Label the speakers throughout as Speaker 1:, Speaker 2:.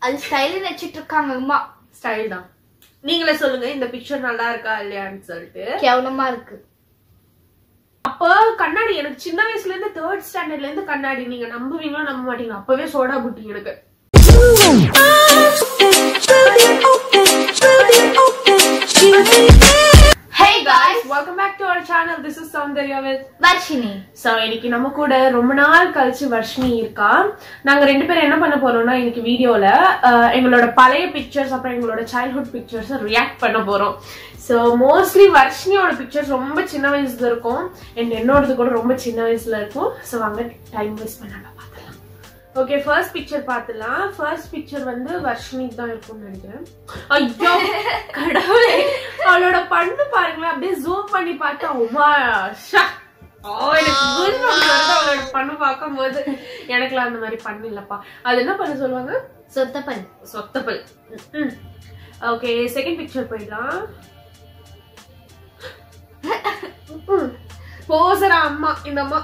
Speaker 1: அது ஸ்டைல் வச்சிட்டு இருக்காங்க அம்மா
Speaker 2: ஸ்டைல் தான் நீங்களே சொல்லுங்க இந்த பிக்சர் நல்லா இருக்கா இல்லையான்னு சொல்லிட்டு
Speaker 1: கேவலமா இருக்கு
Speaker 2: அப்போ கண்ணாடி எனக்கு சின்ன வயசுல இருந்து தேர்ட் ஸ்டாண்டர்ட்ல இருந்து கண்ணாடி நீங்க நம்புவீங்களா நம்ப மாட்டீங்க அப்பவே சோடா புட்டி எனக்கு
Speaker 1: hey guys
Speaker 2: welcome back to our channel this is Soundarya with
Speaker 1: Varshini
Speaker 2: so இன்னைக்கு நம்ம கூட ரொம்ப நாள் கழிச்சு வர்ஷினி இருக்கா நாங்க ரெண்டு பேரும் என்ன பண்ண போறோம்னா இன்னைக்கு வீடியோல எங்களோட பழைய பிக்சர்ஸ் அப்புறம் எங்களோட சைல்ட்ஹுட் பிக்சர்ஸ் ரியாக்ட் பண்ண போறோம் சோ மோஸ்ட்லி வர்ஷினியோட பிக்சர்ஸ் ரொம்ப சின்ன வயசுல இருக்கும் and என்னோடது கூட ரொம்ப சின்ன வயசுல இருக்கும் சோ வாங்க டைம் வேஸ்ட் பண்ணாம பார்க்கலாம் ஓகே ஃபர்ஸ்ட் பிக்சர் பார்த்துலாம் ஃபர்ஸ்ட் பிக்சர் வந்து வர்ஷினிக்கு தான் இருக்கும்னு நினைக்கிறேன் ஐயோ கடவுளே அவளோட பண்ணு பாருங்களேன் அப்படியே ஜூம் பண்ணி பார்த்தா உமா ஷா ஓ எனக்கு goosebumps வருது அவளோட பண்ணு பார்க்கும்போது எனக்குலாம் அந்த மாதிரி பண்ணு இல்லப்பா அது என்ன பண்ண சொல்லுவாங்க
Speaker 1: சொத்த பல்
Speaker 2: சொத்தப்பல் ஓகே செகண்ட் பிக்சர் போயிடலாம் போசரா அம்மா இந்த அம்மா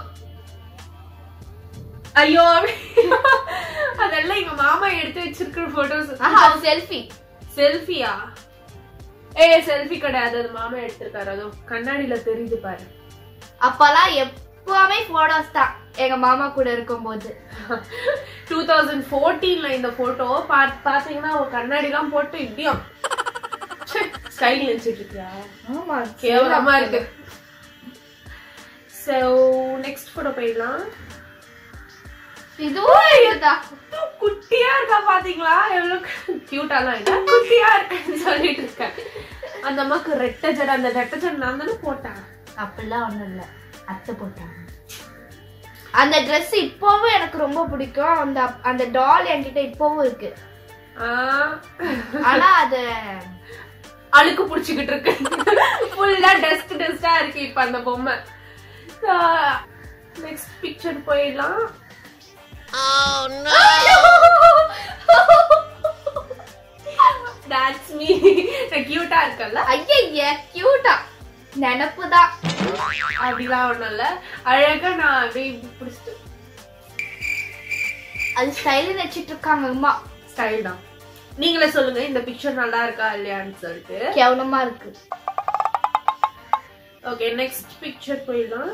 Speaker 2: ஐயோ அதெல்லாம் எங்க மாமா எடுத்து வச்சிருக்கிற போட்டோஸ்
Speaker 1: ஆஹா செல்ஃபி
Speaker 2: செல்ஃபியா ஏ செல்ஃபி கிடையாது அது மாமா எடுத்திருக்காரு அதோ கண்ணாடியில தெரியுது பாரு
Speaker 1: அப்பெல்லாம் எப்பவுமே போட்டோஸ் தான் எங்க மாமா கூட இருக்கும்போது
Speaker 2: டூ தௌசண்ட் ஃபோர்டீன்ல இந்த போட்டோ பாத்தீங்கன்னா அவ கண்ணாடி எல்லாம் போட்டு இப்படியும் ஸ்டைல் நினைச்சிட்டு இருக்கியா
Speaker 1: ஆமா
Speaker 2: கேவலமா இருக்கு சோ நெக்ஸ்ட் போட்டோ போயிடலாம்
Speaker 1: இதுவும் இதுதான்
Speaker 2: குட்டியா இருக்கா பாத்தீங்களா எவ்வளவு கியூட்டாலாம் இல்ல குட்டியா இருக்குன்னு சொல்லிட்டு இருக்கேன் அந்த அம்மாக்கு ரெட்ட ஜடை அந்த ரெட்ட ஜடை நான் தானே போட்டேன்
Speaker 1: அப்படிலாம் ஒண்ணும் இல்ல அத்தை போட்டாங்க அந்த Dress இப்பவும் எனக்கு ரொம்ப பிடிக்கும் அந்த அந்த டால் என்கிட்ட இப்பவும் இருக்கு
Speaker 2: ஆஹ்
Speaker 1: ஆனா அது
Speaker 2: அழுக்கு புடிச்சுக்கிட்டு இருக்கு ஃபுல்லா டஸ்ட் டஸ்டா இருக்கு இப்ப அந்த பொம்மை நெக்ஸ்ட் பிக்சர் போயிடலாம் தட்ஸ் மீ கியூட்டா இருக்கல்ல
Speaker 1: ஐய கியூட்டா நினப்புதான்
Speaker 2: அப்படிலாம் ஒண்ணும் இல்ல அழகா நான் அப்படியே இப்படி பிடிச்சிட்டு
Speaker 1: அது ஸ்டைல் வச்சிட்டு இருக்காங்க அம்மா
Speaker 2: ஸ்டைல் தான் நீங்களே சொல்லுங்க இந்த பிக்சர் நல்லா இருக்கா இல்லையான்னு சொல்லிட்டு
Speaker 1: கேவலமா இருக்கு
Speaker 2: ஓகே நெக்ஸ்ட் பிக்சர் போயிடலாம்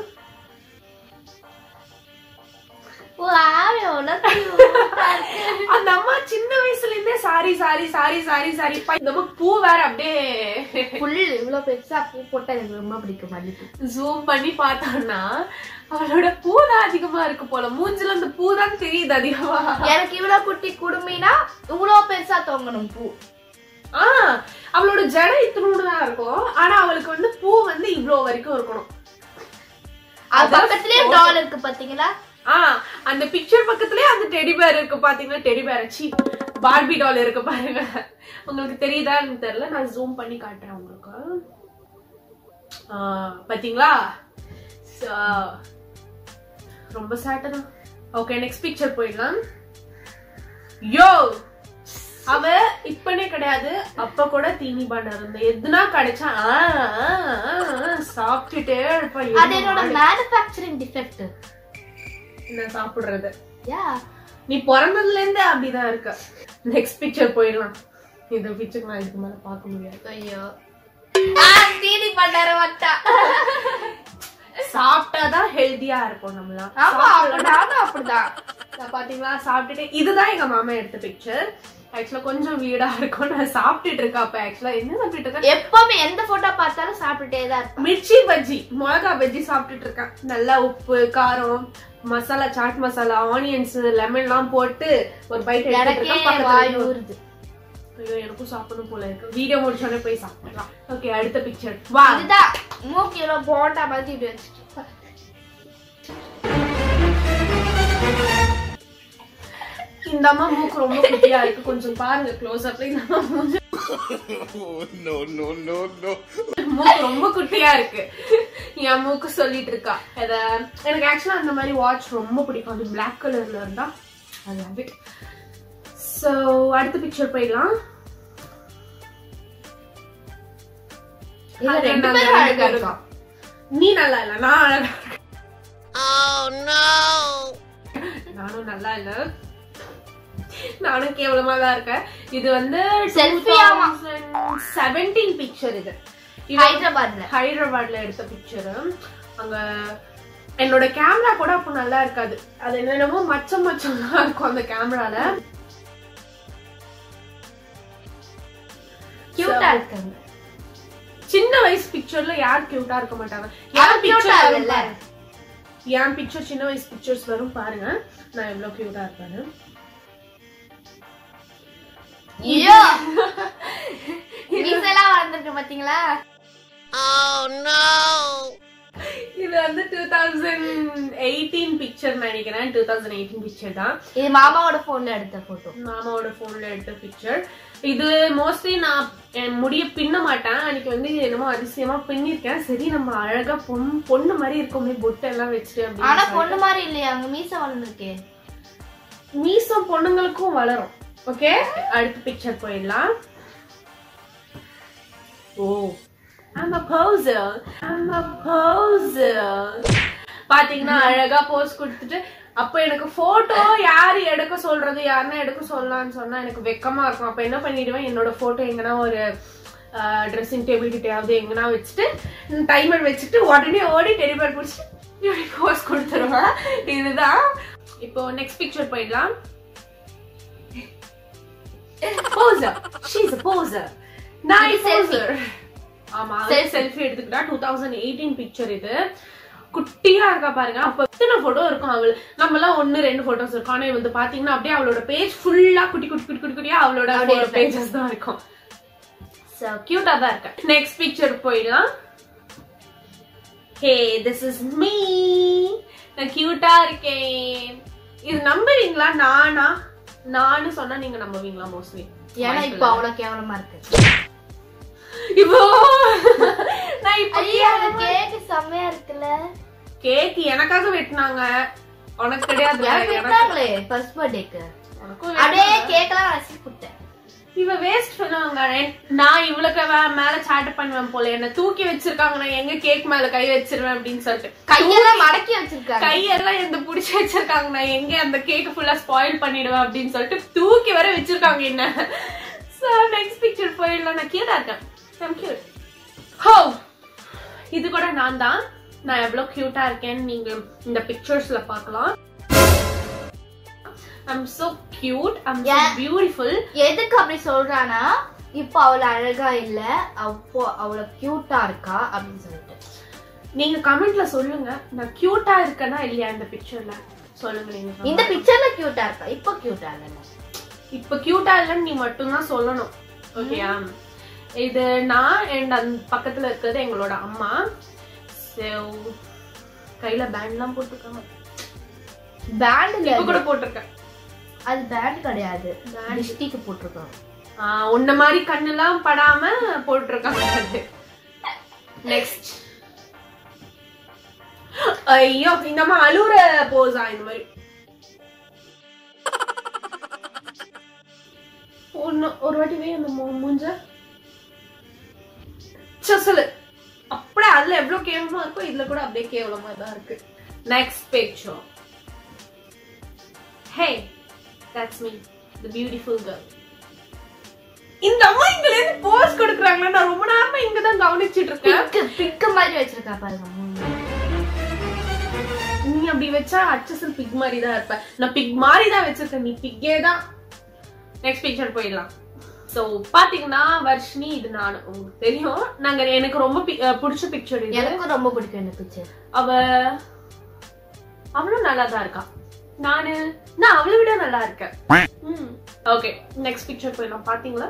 Speaker 1: வாவ், எவ்வளவு cute ஆ இருக்கு.
Speaker 2: அந்த அம்மா சின்ன வயசுல இருந்தே sorry sorry sorry sorry sorry இந்த அம்மா பூ வேற அப்படியே
Speaker 1: புல் இவ்வளவு பெருசா பூ போட்டா எனக்கு ரொம்ப பிடிக்கும் மல்லிப்பூ
Speaker 2: ஜூம் பண்ணி பார்த்தோம்னா அவளோட பூ தான் அதிகமா இருக்கு போல மூஞ்சில அந்த பூ தான் தெரியுது அதிகமா
Speaker 1: எனக்கு இவ்வளவு குட்டி குடுமினா இவ்வளவு பெருசா தொங்கணும் பூ
Speaker 2: ஆ அவளோட ஜடை இத்தினோடு தான் இருக்கும் ஆனா அவளுக்கு வந்து பூ வந்து இவ்ளோ வரைக்கும் இருக்கணும்
Speaker 1: அது பக்கத்துலயே டால் இருக்கு பாத்தீங்களா
Speaker 2: ஆ அந்த பிக்சர் பக்கத்துலயே அந்த டெடி பேர் இருக்கு பாத்தீங்கன்னா teddy bear C Barbie doll இருக்கு பாருங்க உங்களுக்கு தெரியுதான்னு தெரியல நான் ஜூம் பண்ணி காட்டுறேன் உங்களுக்கு ஆ, பாத்தீங்களா So, ரொம்ப சேட்டை தான் ஓகே நெக்ஸ்ட் பிக்சர் போயிடலாம் யோ அவ இப்பனே கிடையாது அப்ப கூட தீனி பண்ண இருந்த எதுனா கிடைச்சா ஆ, ஆ, ஆ, ஆ, சாப்பிட்டுட்டே இருப்பா
Speaker 1: அது என்னோட மேனுஃபேக்சரிங் டிஃபெக்ட்
Speaker 2: என்ன சாப்பிடுறது
Speaker 1: யா
Speaker 2: நீ பிறந்ததுல இருந்து அப்படிதான் இருக்க நெக்ஸ்ட் பிக்சர் போயிடலாம் இந்த பிக்சர் நான் இதுக்கு மேல பார்க்க முடியாது
Speaker 1: ஐயோ ஆ தீனி பண்ணார வட்டா
Speaker 2: சாப்பிட்டாதான் ஹெல்தியா இருப்போம் நம்மளாம்
Speaker 1: ஆமா அப்ப நானும் அப்படிதான்
Speaker 2: நான் பாத்தீங்களா சாப்பிட்டுட்டு இதுதான் எங்க மாமா எடுத்த பிக்சர் ஆக்சுவலா கொஞ்சம் வீடா இருக்கும் நான் சாப்பிட்டுட்டு இருக்கேன் அப்ப ஆக்சுவலா என்ன சாப்பிட்டுட்டு இருக்கேன்
Speaker 1: எப்பவுமே எந்த போட்டோ பார்த்தாலும் சாப்பிட்டுட்டே தான் இருப்பேன்
Speaker 2: மிர்ச்சி பஜ்ஜி மிளகா பஜ்ஜி சாப்பிட்டுட்டு இருக்கேன் நல்லா உப்பு காரம் மசாலா சாட் மசாலா ஆனியன்ஸ் லெமன் எல்லாம் போட்டு ஒரு பைட்
Speaker 1: எனக்கே
Speaker 2: எடுத்து
Speaker 1: வாய் ஊறுது
Speaker 2: ஐயோ எனக்கும் சாப்பிடணும் போல இருக்கு வீடியோ முடிச்சோடனே போய் சாப்பிடலாம் ஓகே அடுத்த பிக்சர் வா
Speaker 1: இதுதான் மூக்கு இவ்வளவு போண்டா மாதிரி இப்படி வச்சுட்டு
Speaker 2: இந்த அம்மா மூக்கு ரொம்ப குட்டியா இருக்கு கொஞ்சம் பாருங்க க்ளோஸ் அப்ல இந்த அம்மா மூஞ்சு
Speaker 3: no, no, no, no.
Speaker 2: மூக்கு ரொம்ப குட்டியா இருக்கு என் மூக்கு சொல்லிட்டு இருக்கா அத எனக்கு ஆக்சுவலா அந்த மாதிரி வாட்ச் ரொம்ப பிடிக்கும் அது பிளாக் கலர்ல இருந்தா ஐ லவ் இட் சோ அடுத்த பிக்சர் போயிடலாம்
Speaker 1: இதுல
Speaker 2: அது
Speaker 1: ரெண்டு
Speaker 2: நாங்க
Speaker 1: பேரும்
Speaker 2: ரெண்டு
Speaker 1: அழகா
Speaker 2: பேரும்
Speaker 1: இருக்கோம்
Speaker 2: நீ நல்லா இல்ல நான் அழகா இருக்கேன். நானும் நல்லா இல்ல நானும் கேவலமா தான் இருக்கேன் இது வந்து
Speaker 1: Selfie ஆமா.
Speaker 2: செவன்டீன் பிக்சர் இது இது
Speaker 1: ஹைதராபாத்ல
Speaker 2: ஹைதராபாத்ல எடுத்த பிக்சர் அங்க என்னோட கேமரா கூட அப்போ நல்லா இருக்காது அது என்னென்னமோ மச்சம் மச்சம்லாம் இருக்கும் அந்த கேமரால
Speaker 1: கியூட்டா இருக்காங்க
Speaker 2: சின்ன வயசு பிக்சர்ல யார் கியூட்டா இருக்க மாட்டாங்க
Speaker 1: அவ
Speaker 2: யார்
Speaker 1: cute
Speaker 2: பிக்சர்
Speaker 1: ஆ
Speaker 2: வரும்
Speaker 1: இல்ல?
Speaker 2: பாருங்க. என் பிக்சர் சின்ன வயசு பிக்சர்ஸ் வரும் பாருங்க நான் எவ்வளவு கியூட்டா இருப்பேன்னு
Speaker 1: ஐயோ மீசெல்லாம் வளர்ந்துருக்கு பாத்தீங்களா
Speaker 2: இது வந்து டூ தௌசண்ட் எயிட்டீன் பிக்சர் நினைக்கிறேன் டூ தௌசண்ட் எயிட்டீன் பிக்சர் தான்
Speaker 1: இது மாமாவோட போன்ல எடுத்த போட்டோ
Speaker 2: மாமாவோட போன்ல எடுத்த பிக்சர் இது மோஸ்ட்லி நான் என் முடிய பின்ன மாட்டேன் அன்னைக்கு வந்து என்னமோ அதிசயமா பின்னிருக்கேன் சரி நம்ம அழகா பொன் பொண்ணு மாதிரி இருக்கோமே பொட்டு எல்லாம் வச்சுட்டு
Speaker 1: ஆனா
Speaker 2: அப்படின்னு
Speaker 1: பொண்ணு மாதிரி இல்லையா அங்க மீச வளர்ந்துருக்கே
Speaker 2: மீசம் பொண்ணுங்களுக்கும் வளரும் ஓகே அடுத்த பிக்சர் போயிடலாம் ஓ I'm a poser. I'm a poser. பாத்தீங்கன்னா அழகா போஸ் கொடுத்துட்டு அப்ப எனக்கு போட்டோ யாரு எடுக்க சொல்றது யாருன்னா எடுக்க சொல்லலாம்னு சொன்னா எனக்கு வெக்கமா இருக்கும் அப்ப என்ன பண்ணிடுவேன் என்னோட போட்டோ எங்கன்னா ஒரு ட்ரெஸ்ஸிங் டேபிள் கிட்டயாவது எங்கன்னா வச்சுட்டு டைமர் வச்சுட்டு உடனே ஓடி டெலிவர் பிடிச்சிட்டு போஸ் கொடுத்துருவேன் இதுதான் இப்போ நெக்ஸ்ட் பிக்சர் போயிடலாம் போசர் ஷீஸ் a poser நான்
Speaker 1: இது selfie.
Speaker 2: போசர் ஆமா
Speaker 1: Selfie.
Speaker 2: செல்ஃபி எடுத்துக்கிட்டா டூ தௌசண்ட் எயிட்டீன் பிக்சர் இது குட்டியா இருக்கா பாருங்க அப்ப எத்தனை போட்டோ இருக்கும் அவள் நம்ம எல்லாம் ஒண்ணு ரெண்டு போட்டோஸ் இருக்கும் ஆனா வந்து பாத்தீங்கன்னா அப்படியே அவளோட பேஜ் ஃபுல்லா குட்டி குட்டி குட்டி குட்டி குட்டியா அவளோட
Speaker 1: அப்படியே இருக்கும்.
Speaker 2: பேஜஸ் தான் இருக்கும் சோ கியூட்டா தான் இருக்கு நெக்ஸ்ட் பிக்சர் போயிடலாம் ஹே திஸ் இஸ் மீ நான் கியூட்டா இருக்கேன் இது நம்புவீங்களா நானா நானு சொன்னா நீங்க நம்புவீங்களா மோஸ்ட்லி
Speaker 1: ஏன்னா இப்ப அவ்வளவு கேவலமா இருக்கு
Speaker 2: இப்போ நான் இப்போ
Speaker 1: ஐயோ அந்த கேக் செம்மையா இருக்குல்ல
Speaker 2: கேக் எனக்காக வெட்டினாங்க உனக்கு கிடையாது
Speaker 1: எனக்கு
Speaker 2: எனக்கு
Speaker 1: விட்டாங்களே ஃபர்ஸ்ட் பர்த்டேக்கு
Speaker 2: உனக்கும்
Speaker 1: அப்படியே
Speaker 2: வெட்டினாங்க.
Speaker 1: கேக் எல்லாம் ரசிச்சு கொடுத்தேன்
Speaker 2: இவ வேஸ்ட் பண்ணுவாங்க நான் இவளுக்கு வே- மேல சாட் பண்ணுவேன் போல என்ன தூக்கி வச்சிருக்காங்க நான் எங்க கேக் மேல கை வச்சிருவேன் அப்படின்னு சொல்லிட்டு
Speaker 1: கையெல்லாம் மடக்கி வச்சிருக்காங்க
Speaker 2: கையெல்லாம் எந்த புடிச்சு வச்சிருக்காங்க நான் எங்க அந்த கேக் ஃபுல்லா ஸ்பாயில் பண்ணிடுவேன் அப்படின்னு சொல்லிட்டு தூக்கி வர வச்சிருக்காங்க என்ன சோ நெக்ஸ்ட் பிக்சர் போயிடலாம் நான் கியூட்டா இருக்கேன் ஐம் கியூட் ஹோ இது கூட நான் தான் நான் எவ்வளவு கியூட்டா இருக்கேன்னு நீங்க இந்த பிக்சர்ஸ்ல பார்க்கலாம் I'm so cute I'm so
Speaker 1: Yeah.
Speaker 2: Beautiful
Speaker 1: எதுக்கு அப்படி சொல்றானா இப்போ அவள அழகா இல்ல அப்போ அவள கியூட்டா இருக்கா அப்படின்னு சொல்லிட்டு
Speaker 2: நீங்க கமெண்ட்ல சொல்லுங்க நான் கியூட்டா இருக்கேனா இல்லையா இந்த பிக்சர்ல சொல்லுங்க நீங்க
Speaker 1: இந்த பிக்சர்ல கியூட்டா இருக்கா இப்போ கியூட்டா இல்ல
Speaker 2: இப்ப கியூட்டா இல்லைன்னு நீ மட்டும்தான் சொல்லணும் ஓகேயா இது நான் அண்ட் அந்த பக்கத்துல இருக்கிறது எங்களோட அம்மா So, கையில பேண்ட்லாம் போட்டிருக்காங்க
Speaker 1: பேண்ட்
Speaker 2: இப்ப கூட போட்டிருக்கேன்
Speaker 1: அது பேண்ட் கிடையாது டிஸ்டிக்கு போட்டிருக்கோம்
Speaker 2: ஆஹ் உன்ன மாதிரி கண்ணெல்லாம் படாம போட்டிருக்காங்க அது நெக்ஸ்ட் ஐயோ இந்த அம்மா அழுற போஸா இந்த மாதிரி ஒன்னு ஒரு வாட்டி வே அந்த மூ- மூஞ்ச சரி, சொல்லு அப்படியே அதுல எவ்வளவு கேவலமா இருக்கோ இதுல கூட அப்படியே கேவலமா தான் இருக்கு next picture hey that's me the beautiful girl இந்த அம்மா இங்க இருந்து போஸ் கொடுக்குறாங்களா நான் ரொம்ப நேரமா இங்க தான் கவனிச்சிட்டு இருக்கேன்
Speaker 1: பிக்கு பிக்கு மாதிரி வச்சிருக்கா பாருங்க மூணு.
Speaker 2: நீ அப்படி வச்சா அச்சசல் பிக் மாதிரி தான் இருப்ப நான் பிக் மாதிரி தான் வச்சிருக்கேன் நீ பிக்கே தான் நெக்ஸ்ட் பிக்சர் போயிடலாம் சோ பாத்தீங்கன்னா வர்ஷினி இது நான் உங்களுக்கு தெரியும் நாங்க எனக்கு ரொம்ப பி- அஹ் பிடிச்ச பிக்சர் இது
Speaker 1: எனக்கும் ரொம்ப பிடிக்கும் இந்த பிக்சர்
Speaker 2: அவ அவளும் நல்லா தான் இருக்கா நானு நான் அவளை விட நல்லா இருக்கேன் ஓகே நெக்ஸ்ட் பிக்சர் போயிடலாம் பாத்தீங்களா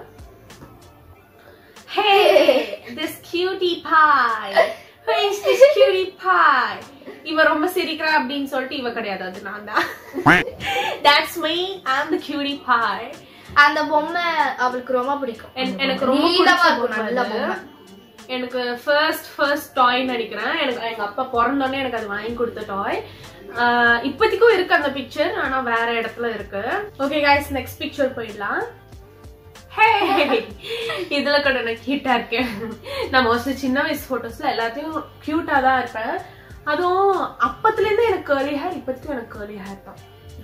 Speaker 2: hey this cutie boy Where's this cutie pie? இவ ரொம்ப சிரிக்கிறா அப்படின்னு சொல்லிட்டு இவ கிடையாது அது நான் தான் that's my I'm the cutie boy
Speaker 1: அந்த பொம்மை அவளுக்கு ரொம்ப பிடிக்கும்
Speaker 2: என்- எனக்கு ரொம்ப
Speaker 1: நீளமா
Speaker 2: பிடிச்ச
Speaker 1: இருக்கும் நல்ல
Speaker 2: பொம்மை
Speaker 1: பொம்மை
Speaker 2: அது. எனக்கு ஃபர்ஸ்ட் ஃபர்ஸ்ட் டாய் நினைக்கிறேன் எனக்கு எங்க அப்பா பிறந்தோடனே எனக்கு அது வாங்கி கொடுத்த டாய் இப்போதைக்கும் இருக்கு அந்த பிக்சர் ஆனா வேற இடத்துல இருக்கு ஓகே guys நெக்ஸ்ட் பிக்சர் போயிடலாம் Hey! இதுல கூட நான் கியூட்டா இருக்கேன் நான் மோஸ்ட்லி சின்ன வயசு போட்டோஸ்ல எல்லாத்தையும் கியூட்டா தான் இருப்பேன் அதுவும் அப்பத்துல இருந்து எனக்கு கேர்லி ஹேர் இப்போதைக்கும் எனக்கு கேர்லி ஹேர் தான்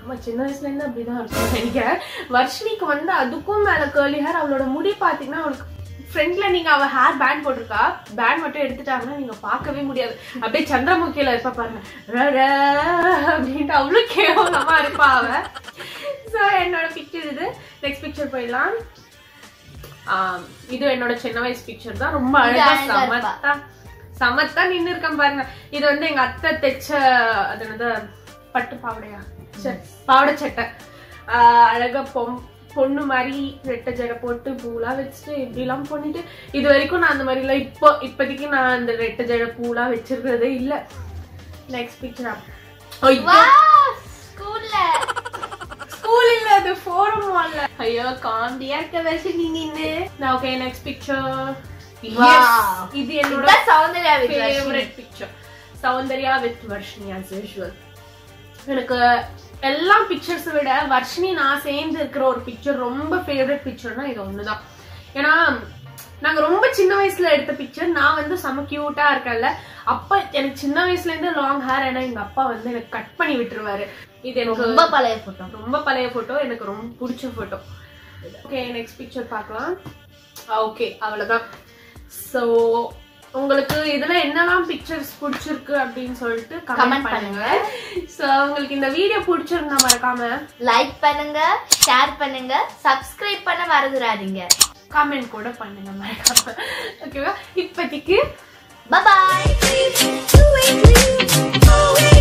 Speaker 2: ஆமா சின்ன வயசுல இருந்து அப்படிதான் இருக்கும் நினைக்கிறேன் வர்ஷினிக்கு வந்து அதுக்கும் மேல கேர்லி ஹேர் அவளோட முடி பாத்தீங்கன்னா அவளுக்கு ஃப்ரண்ட்ல நீங்க அவ ஹேர் பேண்ட் போட்டிருக்கா பேண்ட் மட்டும் எடுத்துட்டாங்கன்னா நீங்க பார்க்கவே முடியாது அப்படியே சந்திரமுகியில இருப்பா பாருங்க ர, ர, அப்படின்ட்டு அவ்வளவு கேவலமா இருப்பா அவ சோ என்னோட பிக்சர் இது நெக்ஸ்ட் பிக்சர் போயிடலாம் ஆம், இது என்னோட சின்ன வயசு பிக்சர் தான் ரொம்ப
Speaker 1: இது
Speaker 2: அழகா
Speaker 1: அழகா இருப்பா.
Speaker 2: சமத்தா சமத்தா நின்னு இருக்கேன் பாருங்க இது வந்து எங்க அத்தை தைச்ச அது என்னது பட்டு பாவடையா சே, பாவாடை சட்டை ஆஹ் அழகா பொம் பொண்ணு மாதிரி ரெட்டை ஜடை போட்டு பூலாம் வச்சுட்டு இப்படிலாம் பண்ணிட்டு இது வரைக்கும் நான் அந்த மாதிரிலாம் இப்போ இப்போதைக்கு நான் அந்த ரெட்டை ஜடை பூலாம் வச்சிருக்கிறதே இல்ல நெக்ஸ்ட் பிக்சர்
Speaker 1: வா ஸ்கூல்ல
Speaker 2: ஸ்கூல் இல்ல அது ஃபோரம் வால்ல ஐயோ காமெடியா இருக்க வச்சு நீங்க நின்னு நான் ஓகே நெக்ஸ்ட் பிக்சர்
Speaker 1: Wow.
Speaker 2: இது என்னோட
Speaker 1: இதான் Soundarya with Varshini.
Speaker 2: Favourite picture Soundarya with Varshini as usual எனக்கு எல்லா பிக்சர்ஸ் விட வர்ஷினி நான் சேர்ந்து இருக்கிற ஒரு பிக்சர் ரொம்ப ஃபேவரட் பிக்சர்னா இது ஒண்ணுதான் ஏன்னா நாங்க ரொம்ப சின்ன வயசுல எடுத்த பிக்சர் நான் வந்து செம கியூட்டா இருக்கேன்ல அப்ப எனக்கு சின்ன வயசுல இருந்து லாங் ஹேர் ஏன்னா எங்க அப்பா வந்து எனக்கு கட் பண்ணி விட்டுருவாரு இது எனக்கு
Speaker 1: ரொம்ப பழைய போட்டோ
Speaker 2: ரொம்ப பழைய போட்டோ எனக்கு ரொம்ப பிடிச்ச போட்டோ ஓகே நெக்ஸ்ட் பிக்சர் பார்க்கலாம் ஓகே அவ்வளவுதான் ஸோ உங்களுக்கு இதுல என்னெல்லாம் பிக்சர்ஸ் பிடிச்சிருக்கு அப்படின்னு சொல்லிட்டு
Speaker 1: Comment
Speaker 2: கமெண்ட் பண்ணுங்க ஸோ உங்களுக்கு இந்த வீடியோ பிடிச்சிருந்தா மறக்காம
Speaker 1: லைக் பண்ணுங்க ஷேர் பண்ணுங்க சப்ஸ்கிரைப் பண்ண மறந்துடாதீங்க
Speaker 2: கமெண்ட் கூட பண்ணுங்க மறக்காம ஓகேவா இப்போதைக்கு
Speaker 1: பாய்
Speaker 4: Sweetly, sweetly, always